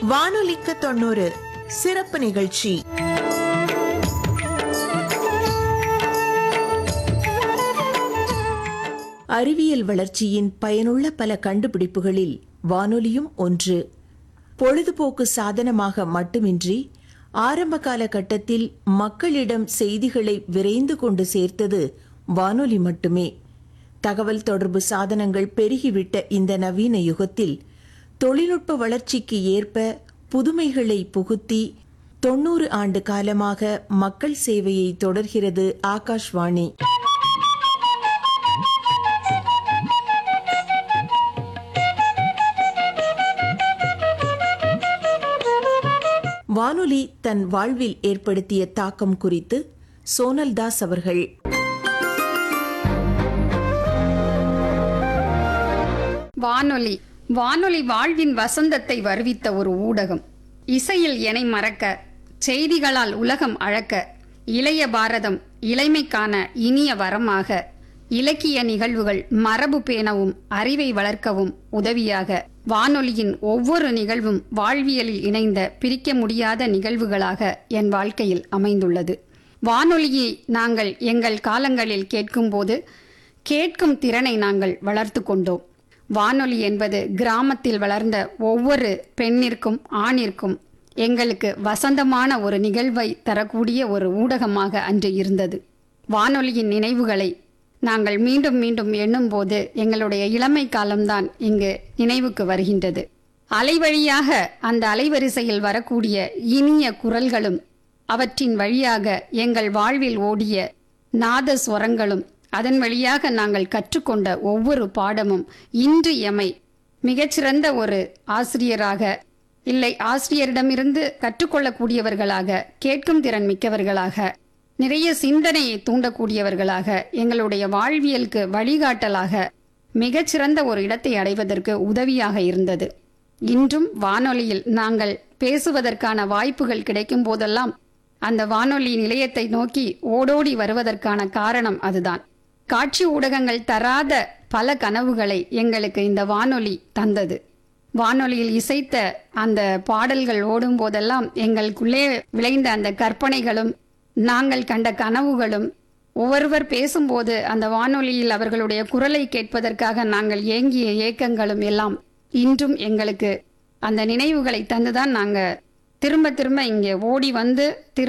வானொலிக்கு தொண்ணூறு சிறப்பு நிகழ்ச்சி அறிவியல் வளர்ச்சியின் பயனுள்ள பல கண்டுபிடிப்புகளில் வானொலியும் ஒன்று பொழுதுபோக்கு சாதனமாக மட்டுமின்றி ஆரம்ப காலகட்டத்தில் மக்களிடம் செய்திகளை விரைந்து கொண்டு சேர்த்தது வானொலி மட்டுமே தகவல் தொடர்பு சாதனங்கள் பெருகிவிட்ட இந்த நவீன யுகத்தில் தொழில்நுட்ப வளர்ச்சிக்கு ஏற்ப புதுமைகளை புகுத்தி தொண்ணூறு ஆண்டு காலமாக மக்கள் சேவையை தொடர்கிறது ஆகாஷ்வாணி வானொலி தன் வாழ்வில் ஏற்படுத்திய தாக்கம் குறித்து சோனல் தாஸ் அவர்கள் வானொலி வானொலி வாழ்வின் வசந்தத்தை வருவித்த ஒரு ஊடகம் இசையில் எனை மறக்க செய்திகளால் உலகம் அழக்க இளைய பாரதம் இளைமைக்கான இனிய வரமாக இலக்கிய நிகழ்வுகள் மரபு பேணவும் அறிவை வளர்க்கவும் உதவியாக வானொலியின் ஒவ்வொரு நிகழ்வும் வாழ்வியலில் இணைந்த பிரிக்க முடியாத நிகழ்வுகளாக என் வாழ்க்கையில் அமைந்துள்ளது வானொலியை நாங்கள் எங்கள் காலங்களில் கேட்கும்போது கேட்கும் திறனை நாங்கள் வளர்த்து கொண்டோம் வானொலி என்பது கிராமத்தில் வளர்ந்த ஒவ்வொரு பெண்ணிற்கும் ஆணிற்கும் எங்களுக்கு வசந்தமான ஒரு நிகழ்வை தரக்கூடிய ஒரு ஊடகமாக அன்று இருந்தது வானொலியின் நினைவுகளை நாங்கள் மீண்டும் மீண்டும் எண்ணும்போது எங்களுடைய இளமை காலம்தான் இங்கு நினைவுக்கு வருகின்றது அலைவழியாக அந்த அலைவரிசையில் வரக்கூடிய இனிய குரல்களும் அவற்றின் வழியாக எங்கள் வாழ்வில் ஓடிய நாத ஸ்வரங்களும் அதன் வழியாக நாங்கள் கற்றுக்கொண்ட ஒவ்வொரு பாடமும் இன்று எமை மிகச்சிறந்த ஒரு ஆசிரியராக இல்லை ஆசிரியரிடமிருந்து கற்றுக்கொள்ளக்கூடியவர்களாக கேட்கும் திறன் மிக்கவர்களாக நிறைய சிந்தனையை தூண்டக்கூடியவர்களாக எங்களுடைய வாழ்வியலுக்கு வழிகாட்டலாக மிகச்சிறந்த ஒரு இடத்தை அடைவதற்கு உதவியாக இருந்தது இன்றும் வானொலியில் நாங்கள் பேசுவதற்கான வாய்ப்புகள் கிடைக்கும் போதெல்லாம் அந்த வானொலி நிலையத்தை நோக்கி ஓடோடி வருவதற்கான காரணம் அதுதான் காட்சி ஊடகங்கள் தராத பல கனவுகளை எங்களுக்கு இந்த வானொலி தந்தது வானொலியில் இசைத்த அந்த பாடல்கள் ஓடும் போதெல்லாம் எங்களுக்குள்ளே விளைந்த அந்த கற்பனைகளும் நாங்கள் கண்ட கனவுகளும் ஒவ்வொருவர் பேசும்போது அந்த வானொலியில் அவர்களுடைய குரலை கேட்பதற்காக நாங்கள் ஏங்கிய ஏக்கங்களும் எல்லாம் இன்றும் எங்களுக்கு அந்த நினைவுகளை தந்துதான் நாங்க திரும்ப திரும்ப இங்கே ஓடி வந்து திரும்ப